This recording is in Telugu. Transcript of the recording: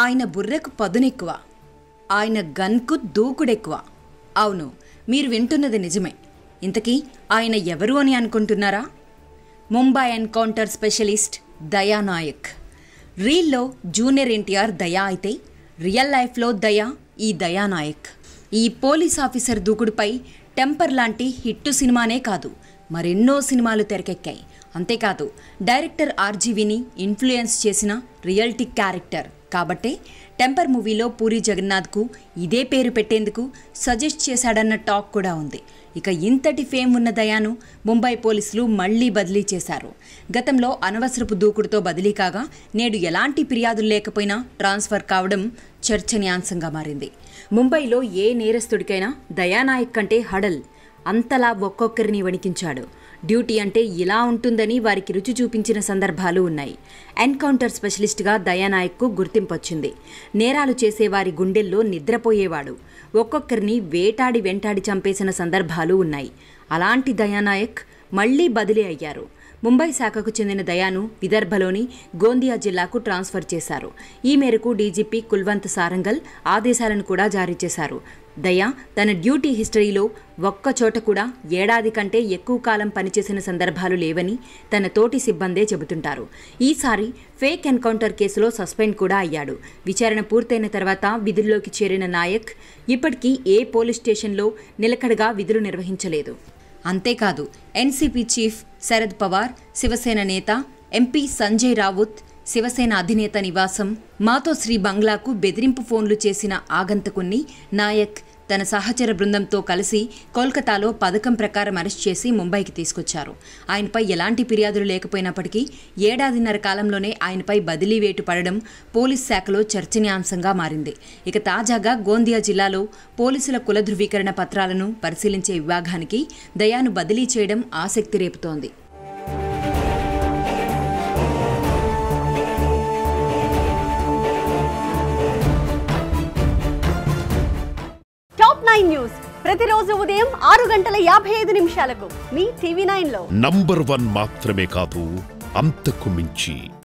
ఆయన బుర్రకు పదునెక్కువ ఆయన గన్కు దూకుడెక్కువ అవును మీరు వింటున్నది నిజమే ఇంతకీ ఆయన ఎవరు అని అనుకుంటున్నారా ముంబై ఎన్కౌంటర్ స్పెషలిస్ట్ దయానాయక్ రీల్లో జూనియర్ ఎన్టీఆర్ దయా అయితే రియల్ లైఫ్లో దయా ఈ దయానాయక్ ఈ పోలీస్ ఆఫీసర్ దూకుడుపై టెంపర్ లాంటి హిట్టు సినిమానే కాదు మరెన్నో సినిమాలు తెరకెక్కాయి అంతేకాదు డైరెక్టర్ ఆర్జీవిని ఇన్ఫ్లుయెన్స్ చేసిన రియల్టీ క్యారెక్టర్ కాబట్టే టెంపర్ మూవీలో పూరి జగన్నాథ్కు ఇదే పేరు పెట్టేందుకు సజెస్ట్ చేశాడన్న టాక్ కూడా ఉంది ఇక ఇంతటి ఫేమ్ ఉన్న దయాను ముంబై పోలీసులు మళ్లీ బదిలీ చేశారు గతంలో అనవసరపు దూకుడుతో బదిలీ కాగా నేడు ఎలాంటి ఫిర్యాదులు లేకపోయినా ట్రాన్స్ఫర్ కావడం చర్చనీయాంశంగా మారింది ముంబైలో ఏ నేరస్తుడికైనా దయానాయక్ కంటే హడల్ అంతలా ఒక్కొక్కరిని వణికించాడు డ్యూటీ అంటే ఇలా ఉంటుందని వారికి రుచి చూపించిన సందర్భాలు ఉన్నాయి ఎన్కౌంటర్ స్పెషలిస్ట్గా దయానాయక్కు గుర్తింపొచ్చింది నేరాలు చేసే వారి గుండెల్లో నిద్రపోయేవాడు ఒక్కొక్కరిని వేటాడి వెంటాడి చంపేసిన సందర్భాలు ఉన్నాయి అలాంటి దయానాయక్ మళ్లీ బదిలీ అయ్యారు ముంబై శాఖకు చెందిన దయాను విదర్భలోని గోందియా జిల్లాకు ట్రాన్స్ఫర్ చేశారు ఈ మేరకు డీజీపీ కుల్వంత్ సారంగల్ ఆదేశాలను కూడా జారీ చేశారు దయా తన డ్యూటీ హిస్టరీలో ఒక్క చోట కూడా ఏడాది కంటే ఎక్కువ కాలం పనిచేసిన సందర్భాలు లేవని తన తోటి సిబ్బందే చెబుతుంటారు ఈసారి ఫేక్ ఎన్కౌంటర్ కేసులో సస్పెండ్ కూడా అయ్యాడు విచారణ పూర్తయిన తర్వాత విధుల్లోకి చేరిన నాయక్ ఇప్పటికీ ఏ పోలీస్ స్టేషన్లో నిలకడగా విధులు నిర్వహించలేదు అంతేకాదు ఎన్సీపీ చీఫ్ శరద్ పవార్ శివసేన నేత ఎంపీ సంజయ్ రావుత్ శివసేన అధినేత నివాసం మాతోశ్రీ బంగ్లాకు బెదిరింపు ఫోన్లు చేసిన ఆగంతకుణ్ణి నాయక్ తన సహచర బృందంతో కలిసి కోల్కతాలో పథకం ప్రకారం అరెస్ట్ చేసి ముంబైకి తీసుకొచ్చారు ఆయనపై ఎలాంటి ఫిర్యాదులు లేకపోయినప్పటికీ ఏడాదిన్నర కాలంలోనే ఆయనపై బదిలీ వేటు పడడం పోలీస్ శాఖలో చర్చనీయాంశంగా మారింది ఇక తాజాగా గోందియా జిల్లాలో పోలీసుల కుల ధృవీకరణ పత్రాలను పరిశీలించే విభాగానికి దయాను బదిలీ చేయడం ఆసక్తి రేపుతోంది టాప్ నైన్ న్యూస్ ప్రతిరోజు ఉదయం ఆరు గంటల యాభై ఐదు నిమిషాలకు మీ టీవీ నైన్ లో నంబర్ వన్ మాత్రమే కాదు అంతకు మించి